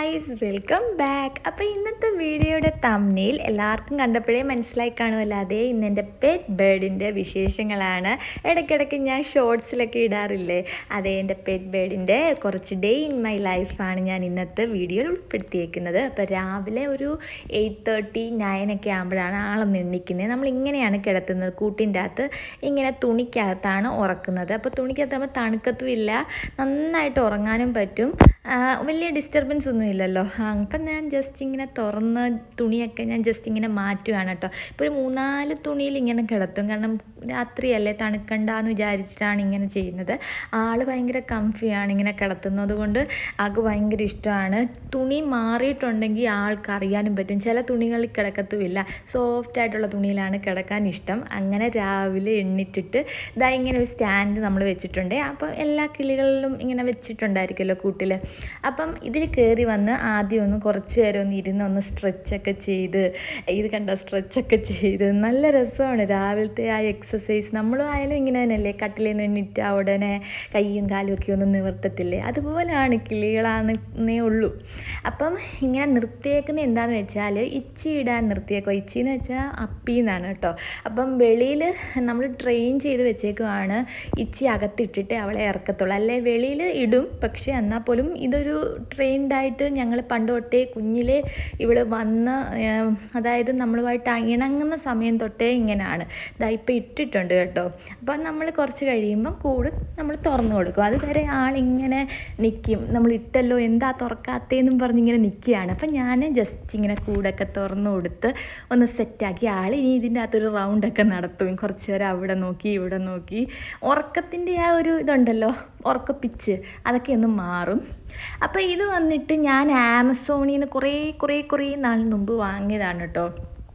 guys welcome back അപ്പോൾ ഇന്നത്തെ വീഡിയോയുടെ തമ്മിൽ എല്ലാവർക്കും കണ്ടപ്പോഴേ മനസ്സിലായി കാണുമല്ലോ അതേ ഇന്ന് എൻ്റെ പെറ്റ് ബേർഡിൻ്റെ വിശേഷങ്ങളാണ് ഇടയ്ക്കിടയ്ക്ക് ഞാൻ ഷോർട്സിലൊക്കെ ഇടാറില്ലേ അതേ എൻ്റെ പെറ്റ് ബേർഡിൻ്റെ കുറച്ച് ഡേ ഇൻ മൈ ലൈഫാണ് ഞാൻ ഇന്നത്തെ വീഡിയോയിൽ ഉൾപ്പെടുത്തിയേക്കുന്നത് അപ്പോൾ രാവിലെ ഒരു എയ്റ്റ് തേർട്ടി നയനൊക്കെ ആകുമ്പോഴാണ് ആളൊന്ന് എണ്ണിക്കുന്നത് നമ്മൾ ഇങ്ങനെയാണ് കിടത്തുന്നത് കൂട്ടിൻ്റെ അകത്ത് ഇങ്ങനെ തുണിക്കകത്താണ് ഉറക്കുന്നത് അപ്പോൾ തുണിക്കകത്താകുമ്പോൾ തണുക്കത്തുമില്ല നന്നായിട്ട് ഉറങ്ങാനും പറ്റും ആ, വലിയ ഡിസ്റ്റർബൻസ് ഒന്നും ഇല്ലല്ലോ ആ, അപ്പം ഞാൻ ജസ്റ്റ് ഇങ്ങനെ തുറന്ന് തുണിയൊക്കെ ഞാൻ ജസ്റ്റ് ഇങ്ങനെ മാറ്റുകയാണ് കേട്ടോ ഇപ്പോൾ ഒരു മൂന്നാല് തുണിയിൽ ഇങ്ങനെ കിടത്തും കാരണം രാത്രിയല്ലേ തണുക്കണ്ടെന്ന് വിചാരിച്ചിട്ടാണ് ഇങ്ങനെ ചെയ്യുന്നത് ആൾ ഭയങ്കര കംഫിയാണ് ഇങ്ങനെ കിടത്തുന്നത് കൊണ്ട് ആൾക്ക് ഭയങ്കര ഇഷ്ടമാണ് തുണി മാറിയിട്ടുണ്ടെങ്കിൽ ആൾക്ക് അറിയാനും പറ്റും ചില തുണികളിൽ കിടക്കത്തുമില്ല സോഫ്റ്റ് ആയിട്ടുള്ള തുണിയിലാണ് കിടക്കാൻ ഇഷ്ടം അങ്ങനെ രാവിലെ എണ്ണിട്ടിട്ട് ഇതാ ഇങ്ങനെ ഒരു സ്റ്റാൻഡ് നമ്മൾ വെച്ചിട്ടുണ്ട് അപ്പം എല്ലാ കിളികളിലും ഇങ്ങനെ വെച്ചിട്ടുണ്ടായിരിക്കുമല്ലോ കൂട്ടിൽ അപ്പം ഇതിൽ കയറി വന്ന് ആദ്യം ഒന്ന് കുറച്ച് നേരം ഒന്ന് ഇരുന്ന് ഒന്ന് സ്ട്രെച്ചൊക്കെ ചെയ്ത് ഇത് കണ്ട സ്ട്രെച്ചൊക്കെ ചെയ്ത് നല്ല രസമാണ് രാവിലത്തെ ആ എക്സസൈസ് നമ്മളും ആയാലും ഇങ്ങനെ തന്നെയല്ലേ കട്ടിലിൽ നിന്ന് എണ്ണിട്ട് ഉടനെ കൈയും കാലും ഒക്കെ ഒന്ന് നിവർത്തത്തില്ലേ അതുപോലെയാണ് കിളികളാണെന്നേ ഉള്ളൂ അപ്പം ഇങ്ങനെ നിർത്തിയേക്കുന്നത് എന്താണെന്ന് വെച്ചാൽ ഇച്ചി ഇടാൻ നിർത്തിയേക്കോ ഇച്ചി എന്ന് വെച്ചാൽ അപ്പി എന്നാണ് കേട്ടോ അപ്പം വെളിയിൽ നമ്മൾ ട്രെയിൻ ചെയ്ത് വെച്ചേക്കുവാണ് ഇച്ചി അകത്തിട്ടിട്ട് അവളെ ഇറക്കത്തുള്ളൂ അല്ലേ വെളിയിൽ ഇടും പക്ഷേ എന്നാൽ പോലും ഇതൊരു ട്രെയിൻഡായിട്ട് ഞങ്ങൾ പണ്ട് തൊട്ടേ കുഞ്ഞിലെ ഇവിടെ വന്ന് ഏം, അതായത് നമ്മളുമായിട്ട് ഇണങ്ങുന്ന സമയം തൊട്ടേ ഇങ്ങനെയാണ് ഇതാ ഇപ്പം ഇട്ടിട്ടുണ്ട് കേട്ടോ അപ്പം നമ്മൾ കുറച്ച് കഴിയുമ്പം കൂട് നമ്മൾ തുറന്നു കൊടുക്കും അതുവരെ ആളിങ്ങനെ നിൽക്കും നമ്മൾ ഇട്ടല്ലോ എന്താ തുറക്കാത്തേന്നും പറഞ്ഞിങ്ങനെ നിൽക്കുകയാണ് അപ്പം ഞാൻ ജസ്റ്റ് ഇങ്ങനെ കൂടൊക്കെ തുറന്നു കൊടുത്ത് ഒന്ന് സെറ്റാക്കി ആൾ ഇനി ഇതിൻ്റെ അകത്തൊരു റൗണ്ടൊക്കെ നടത്തും കുറച്ച് നേരം അവിടെ നോക്കി ഇവിടെ നോക്കി ഉറക്കത്തിൻ്റെ ആ ഒരു ഇതുണ്ടല്ലോ ഉറക്കപ്പിച്ച് അതൊക്കെ ഒന്ന് മാറും അപ്പോൾ ഇത് വന്നിട്ട് ഞാൻ ആമസോണിൽ നിന്ന് കുറേ കുറേ കുറേ നാളിന് മുമ്പ് വാങ്ങിയതാണ് കേട്ടോ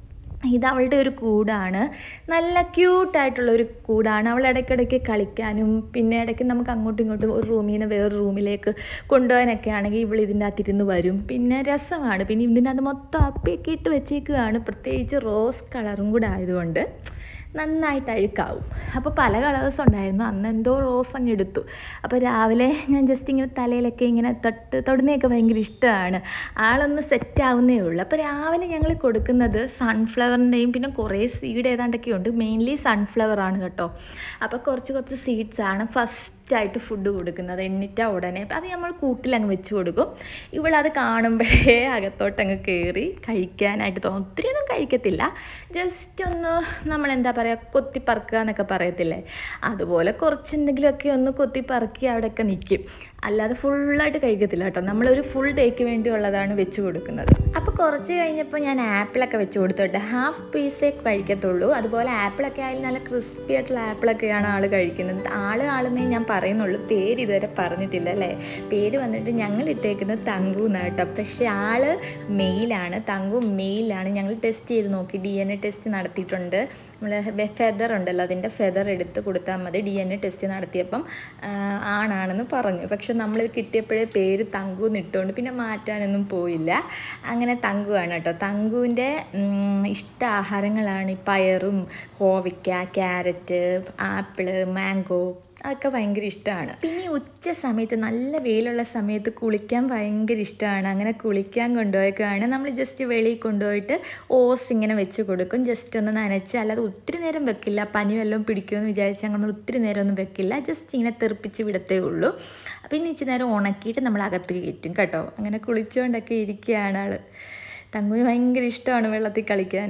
ഇത് അവളുടെ ഒരു കൂടാണ് നല്ല ക്യൂട്ടായിട്ടുള്ള ഒരു കൂടാണ് അവൾ ഇടയ്ക്കിടയ്ക്ക് കളിക്കാനും പിന്നെ ഇടയ്ക്ക് നമുക്ക് അങ്ങോട്ടും ഇങ്ങോട്ടും ഒരു റൂമിൽ നിന്ന് വേറെ റൂമിലേക്ക് കൊണ്ടുപോകാനൊക്കെ ആണെങ്കിൽ ഇവൾ ഇതിൻ്റെ അകത്തിരുന്ന് വരും പിന്നെ രസമാണ് പിന്നെ ഇതിൻ്റെ അകത്ത് മൊത്തം അപ്പിയൊക്കെ ഇട്ട് വെച്ചേക്കുകയാണ് പ്രത്യേകിച്ച് റോസ് കളറും കൂടെ ആയതുകൊണ്ട് നന്നായിട്ട് അഴുക്കാവും അപ്പോൾ പല കളേഴ്സ് ഉണ്ടായിരുന്നു അന്ന് എന്തോ റോസ് അങ്ങ് എടുത്തു അപ്പോൾ രാവിലെ ഞാൻ ജസ്റ്റ് ഇങ്ങനെ തലയിലൊക്കെ ഇങ്ങനെ തൊട്ട് തൊടുന്നതൊക്കെ ഭയങ്കര ഇഷ്ടമാണ് ആളൊന്ന് സെറ്റ് ആവുന്നേ ഉള്ളൂ അപ്പോൾ രാവിലെ ഞങ്ങൾ കൊടുക്കുന്നത് സൺഫ്ലവറിൻ്റെയും പിന്നെ കുറേ സീഡ് ഏതാണ്ടൊക്കെ ഉണ്ട് മെയിൻലി സൺഫ്ലവർ ആണ് കേട്ടോ അപ്പോൾ കുറച്ച് കുറച്ച് സീഡ്സ് ആണ് ഫസ്റ്റ് ആയിട്ട് ഫുഡ് കൊടുക്കുന്നത് എണ്ണിറ്റ ഉടനെ അത് നമ്മൾ കൂട്ടിലങ്ങ് വെച്ച് കൊടുക്കും ഇവളത് കാണുമ്പോഴേ അകത്തോട്ടങ്ങ് കയറി കഴിക്കാനായിട്ട് തോന്നും ഒത്തിരിയൊന്നും കഴിക്കത്തില്ല ജസ്റ്റ് ഒന്ന് നമ്മൾ എന്താ പറയുക കൊത്തിപ്പറക്കുക എന്നൊക്കെ പറയത്തില്ലേ അതുപോലെ കുറച്ച് എന്തെങ്കിലുമൊക്കെ ഒന്ന് കൊത്തിപ്പറക്കി അവിടെയൊക്കെ നിൽക്കും അല്ലാതെ ഫുള്ളായിട്ട് കഴിക്കത്തില്ല കേട്ടോ നമ്മളൊരു ഫുൾ ഡേക്ക് വേണ്ടിയുള്ളതാണ് വെച്ച് കൊടുക്കുന്നത് അപ്പോൾ കുറച്ച് കഴിഞ്ഞപ്പോൾ ഞാൻ ആപ്പിളൊക്കെ വെച്ച് കൊടുത്തോട്ടെ ഹാഫ് പീസേ കഴിക്കത്തുള്ളൂ അതുപോലെ ആപ്പിളൊക്കെ ആയാലും നല്ല ക്രിസ്പി ആയിട്ടുള്ള ആപ്പിളൊക്കെയാണ് ആൾ കഴിക്കുന്നത് ആൾ ആളെന്നേ ഞാൻ പറയുന്നുള്ളൂ പേര് ഇതുവരെ പറഞ്ഞിട്ടില്ല അല്ലേ പേര് വന്നിട്ട് ഞങ്ങൾ ഇട്ടേക്കുന്നത് തങ്കു എന്നാണ് കേട്ടോ പക്ഷേ ആള് മെയിലാണ് തങ്കു മെയിലാണ് ഞങ്ങൾ ടെസ്റ്റ് ചെയ്ത് നോക്കി ഡി എൻ എ ടെസ്റ്റ് നടത്തിയിട്ടുണ്ട് നമ്മൾ ഫെദർ ഉണ്ടല്ലോ അതിൻ്റെ ഫെദർ എടുത്ത് കൊടുത്താൽ മതി ഡി എൻ എ ടെസ്റ്റ് നടത്തിയപ്പം ആ, ആണാണെന്ന് പറഞ്ഞു പക്ഷെ നമ്മൾ കിട്ടിയപ്പോഴേ പേര് തങ്കു എന്നിട്ടുകൊണ്ട് പിന്നെ മാറ്റാനൊന്നും പോയില്ല അങ്ങനെ തങ്കുവാണ് കേട്ടോ തങ്കുവിൻ്റെ ഉം, ഇഷ്ട ആഹാരങ്ങളാണ് ഈ പയറും കോവയ്ക്ക ക്യാരറ്റ് ആപ്പിള് മാംഗോ അതൊക്കെ ഭയങ്കര ഇഷ്ടമാണ് പിന്നെ ഈ ഉച്ച സമയത്ത് നല്ല വെയിലുള്ള സമയത്ത് കുളിക്കാൻ ഭയങ്കര ഇഷ്ടമാണ് അങ്ങനെ കുളിക്കാൻ കൊണ്ടുപോയേക്കാണ് നമ്മൾ ജസ്റ്റ് വെളിയിൽ കൊണ്ടുപോയിട്ട് ഓസ് ഇങ്ങനെ വെച്ച് കൊടുക്കും ജസ്റ്റ് ഒന്ന് നനച്ച് അല്ലാതെ ഒത്തിരി നേരം വെക്കില്ല പനി വല്ലതും പിടിക്കുമെന്ന് വിചാരിച്ചാൽ നമ്മൾ ഒത്തിരി നേരം ഒന്നും വെക്കില്ല ജസ്റ്റ് ഇങ്ങനെ തെറിപ്പിച്ച് വിടത്തേ ഉള്ളൂ പിന്നെ ഇച്ചിരി നേരം ഉണക്കിയിട്ട് നമ്മൾ അകത്ത് കയറ്റും കേട്ടോ അങ്ങനെ കുളിച്ചുകൊണ്ടൊക്കെ ഇരിക്കുകയാണ് ആൾ തങ്ങുവിന് ഭയങ്കര ഇഷ്ടമാണ് വെള്ളത്തിൽ കളിക്കാൻ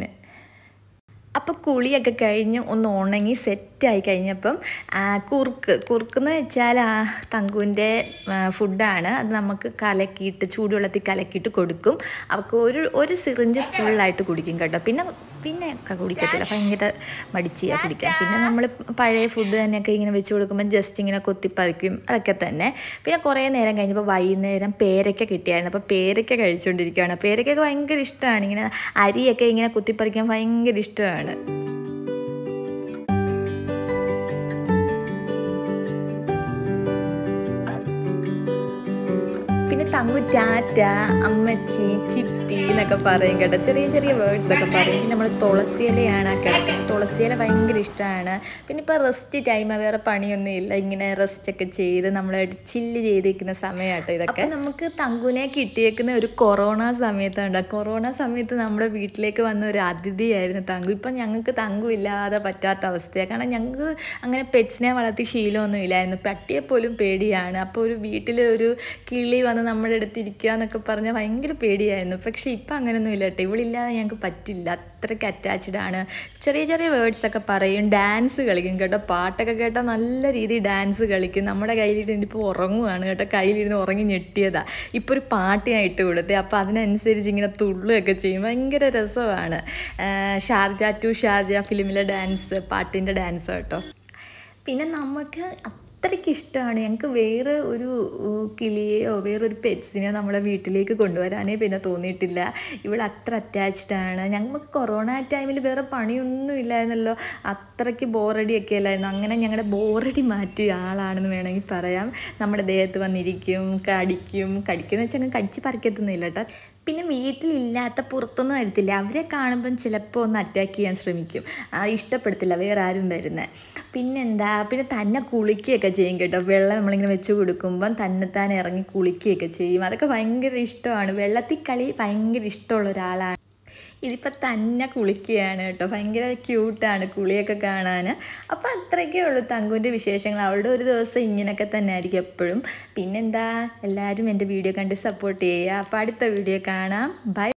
അപ്പോൾ കുളിയൊക്കെ കഴിഞ്ഞ് ഒന്ന് ഉണങ്ങി സെറ്റായി കഴിഞ്ഞപ്പം ആ, കുറുക്ക് കുറുക്കെന്ന് വെച്ചാൽ ആ തങ്കുവിൻ്റെ ഫുഡാണ് അത് നമുക്ക് കലക്കിയിട്ട് ചൂടുവെള്ളത്തിൽ കലക്കിയിട്ട് കൊടുക്കും അവൾക്ക് ഒരു ഒരു സിറിഞ്ച് ഫുള്ളായിട്ട് കുടിക്കും കേട്ടോ പിന്നെ പിന്നെ ഒക്കെ കുടിക്കത്തില്ല ഭയങ്കര മടിച്ചിയാ കുടിക്കാൻ പിന്നെ നമ്മൾ പഴയ ഫുഡ് തന്നെയൊക്കെ ഇങ്ങനെ വെച്ച് കൊടുക്കുമ്പോൾ ജസ്റ്റ് ഇങ്ങനെ കൊത്തിപ്പറിക്കും അതൊക്കെ തന്നെ പിന്നെ കുറേ നേരം കഴിഞ്ഞപ്പോൾ വൈകുന്നേരം പേരയ്ക്ക കിട്ടിയായിരുന്നു അപ്പോൾ പേരയ്ക്ക കഴിച്ചുകൊണ്ടിരിക്കുകയാണ് പേരയ്ക്കൊക്കെ ഭയങ്കര ഇഷ്ടമാണ് ഇങ്ങനെ അരിയൊക്കെ ഇങ്ങനെ കുത്തിപ്പറിക്കാൻ ഭയങ്കര ഇഷ്ടമാണ് പിന്നെ തങ്ങു ടാറ്റ അമ്മച്ചി ചിപ്പി എന്നൊക്കെ പറയും കേട്ടോ ചെറിയ ചെറിയ വേർഡ്സ് ഒക്കെ പറയും പിന്നെ നമ്മൾ തുളസി ഇലയാണ് ആ കിടക്കുന്നത് തുളസിയില ഭയങ്കര ഇഷ്ടമാണ് പിന്നെ ഇപ്പോൾ റെസ്റ്റ് ടൈം വേറെ പണിയൊന്നും ഇല്ല ഇങ്ങനെ റെസ്റ്റ് ഒക്കെ ചെയ്ത് നമ്മളായിട്ട് ചില്ല് ചെയ്തിരിക്കുന്ന സമയമാട്ടോ ഇതൊക്കെ നമുക്ക് തങ്കുനെ കിട്ടിയേക്കുന്ന ഒരു കൊറോണ സമയത്താണ് കൊറോണ സമയത്ത് നമ്മുടെ വീട്ടിലേക്ക് വന്ന ഒരു അതിഥിയായിരുന്നു തങ്കു ഇപ്പം ഞങ്ങൾക്ക് തങ്കു ഇല്ലാതെ പറ്റാത്ത അവസ്ഥയാണ് കാരണം ഞങ്ങൾക്ക് അങ്ങനെ പെറ്റ്സിനെ വളർത്തി ശീലമൊന്നും ഇല്ലായിരുന്നു പട്ടിയെ പോലും പേടിയാണ് അപ്പോൾ ഒരു വീട്ടിൽ ഒരു കിളി വന്ന് നമ്മുടെ അടുത്ത് ഇരിക്കുക എന്നൊക്കെ പറഞ്ഞാൽ ഭയങ്കര പേടിയായിരുന്നു പക്ഷേ ഇപ്പം അങ്ങനെയൊന്നും ഇല്ല കേട്ടോ ഇവളില്ലാതെ ഞങ്ങൾക്ക് പറ്റില്ല അത്രയ്ക്ക് അറ്റാച്ച്ഡ് ആണ് ചെറിയ ചെറിയ വേർഡ്സ് ഒക്കെ പറയും ഡാൻസ് കളിക്കും കേട്ടോ പാട്ടൊക്കെ കേട്ടാൽ നല്ല രീതിയിൽ ഡാൻസ് കളിക്കും നമ്മുടെ കയ്യിലിരുന്ന് ഇപ്പോൾ ഉറങ്ങുവാണ് കേട്ടോ കയ്യിലിരുന്ന് ഉറങ്ങി ഞെട്ടിയതാ ഇപ്പോൾ ഒരു പാട്ട് ഞാൻ ഇട്ട് കൊടുത്തേ അപ്പോൾ അതിനനുസരിച്ച് ഇങ്ങനെ തുള്ളുകയൊക്കെ ചെയ്യും ഭയങ്കര രസമാണ് ഷാർജ ടു ഷാർജ ഫിലിമിലെ ഡാൻസ് പാട്ടിൻ്റെ ഡാൻസ് കേട്ടോ പിന്നെ നമുക്ക് അത്രയ്ക്ക് ഇഷ്ടമാണ് ഞങ്ങൾക്ക് വേറെ ഒരു ഉം, കിളിയെയോ വേറൊരു പെറ്റ്സിനെയോ നമ്മുടെ വീട്ടിലേക്ക് കൊണ്ടുവരാനേ പിന്നെ തോന്നിയിട്ടില്ല ഇവിടെ അത്ര അറ്റാച്ച്ഡ് ആണ് ഞങ്ങൾക്ക് കൊറോണ ടൈമിൽ വേറെ പണിയൊന്നും ഇല്ലായിരുന്നല്ലോ അത്രയ്ക്ക് ബോറടിയൊക്കെ അല്ലായിരുന്നു അങ്ങനെ ഞങ്ങളുടെ ബോറടി മാറ്റിയ ആളാണെന്ന് വേണമെങ്കിൽ പറയാം നമ്മുടെ ദേഹത്ത് വന്നിരിക്കും കടിക്കും കടിക്കുന്ന വെച്ചാൽ അങ്ങ് കടിച്ച് പറിക്കത്തൊന്നുമില്ല കേട്ടോ പിന്നെ വീട്ടിലില്ലാത്ത പുറത്തൊന്നും വരത്തില്ല അവരെ കാണുമ്പം ചിലപ്പോൾ ഒന്ന് അറ്റാക്ക് ചെയ്യാൻ ശ്രമിക്കും ആ, ഇഷ്ടപ്പെടത്തില്ല വേറെ ആരും വരുന്നത് പിന്നെന്താ പിന്നെ തന്നെ കുളിക്കുകയൊക്കെ ചെയ്യും കേട്ടോ വെള്ളം നമ്മളിങ്ങനെ വെച്ച് കൊടുക്കുമ്പം തന്നെത്താൻ ഇറങ്ങി കുളിക്കുകയൊക്കെ ചെയ്യും അതൊക്കെ ഭയങ്കര ഇഷ്ടമാണ് വെള്ളത്തിൽ കളി ഭയങ്കര ഇഷ്ടമുള്ള ഒരാളാണ് ഇതിപ്പോൾ തന്നെ കുളിക്കുകയാണ് കേട്ടോ ഭയങ്കര ക്യൂട്ടാണ് കുളിയൊക്കെ കാണാൻ അപ്പോൾ അത്രയൊക്കെ ഉള്ളൂ തങ്കുവിൻ്റെ വിശേഷങ്ങൾ അവളുടെ ഒരു ദിവസം ഇങ്ങനെയൊക്കെ തന്നെ ആയിരിക്കും എപ്പോഴും പിന്നെന്താ എല്ലാവരും എൻ്റെ വീഡിയോ കണ്ട് സപ്പോർട്ട് ചെയ്യുക അപ്പോൾ അടുത്ത വീഡിയോ കാണാം ബൈ